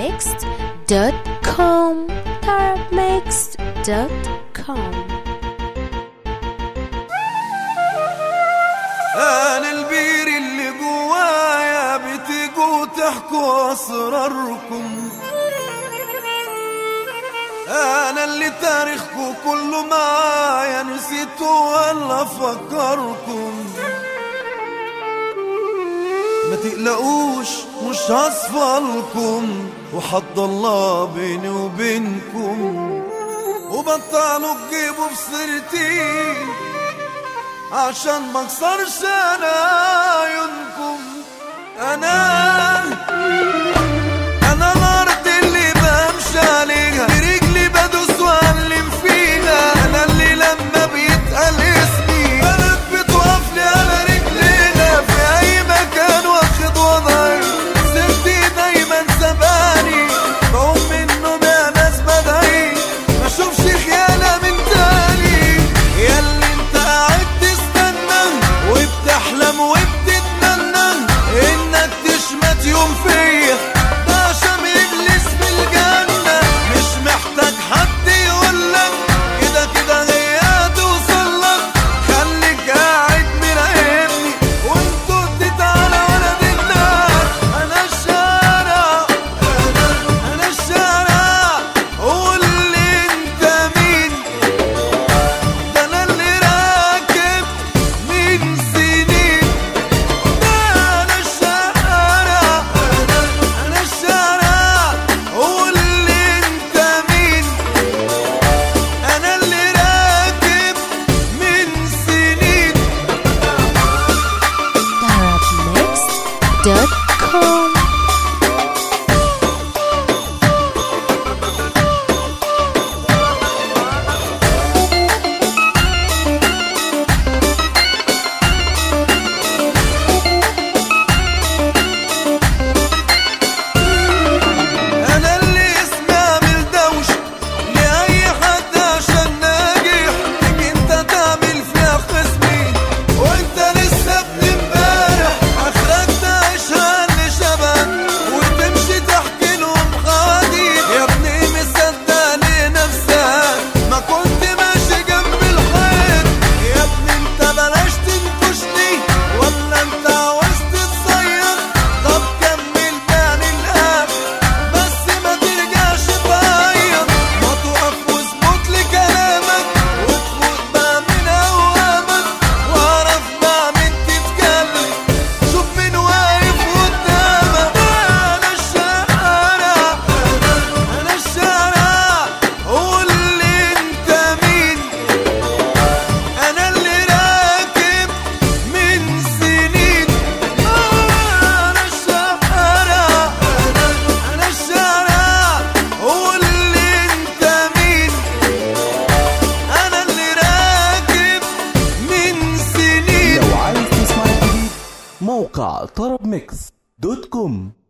tarabmixed.com tarabmixed.com انا البير اللي جوايا بتيجوا تحكوا اسراركم انا اللي تاريخكم كله معايا نسيتوا ولا فكركم ما تقلقوش مش هصفلكم وحد الله بيني وبينكم وبطلوا تجيبوا بسيرتي عشان ما اكسرش انا عيونكم انا انا الارض اللي بمشي عليها برجلي بدوس واعلم فيها انا اللي لما بيتقال اسمي بلد بتقف لي على رجلينا في اي مكان واخد وضعي سيرتي دايما سباني بقوم منه يا ناس بدعي ما اشوفش خيانه من تاني ياللي انت قاعد تستنى وبتحلم وبتتمنى انك تشمت يوم فيا ده عشان ابليس في الجنه مش محتاج حد يقولك كده كده هي هتوصلك خليك قاعد مراقبني وانتوا تتعالى ولا تتناك انا الشارع انا انا الشارع قول لي انت مين ده انا اللي راكب من سنين ده انا الشارع انا انا الشارع قول لي انت مين انا اللي راكب من سنين tarabmixed.com انا اللي اسمي عامل دوشه لاي حد عشان ناجح تيجي انت تعمل فيها خصمي وانت لسه ابن امبارح اخرك تعيشها اللي شبهك وتمشي تحكي لهم حواديت يا ابني مصدق لنفسك ما كنت ماشي جنب الحيط يا ابني انت بلاش تنكشني ولا انت عاوز تتصير طب كمل بان الاخر بس ما ترجعش تعيط ما تقف واظبط لي كلامك وتفوت بقى من اوهامك واعرف مع مين تتكلم شوف مين واقف قدامك انا الشارع انا انا الشارع قول لي انت مين انا اللي راكب من سنين انا الشارع انا انا الشارع قول لي انت مين انا اللي راكب من سنين لو عايز تسمع الجديد موقع طرب ميكس دوت كوم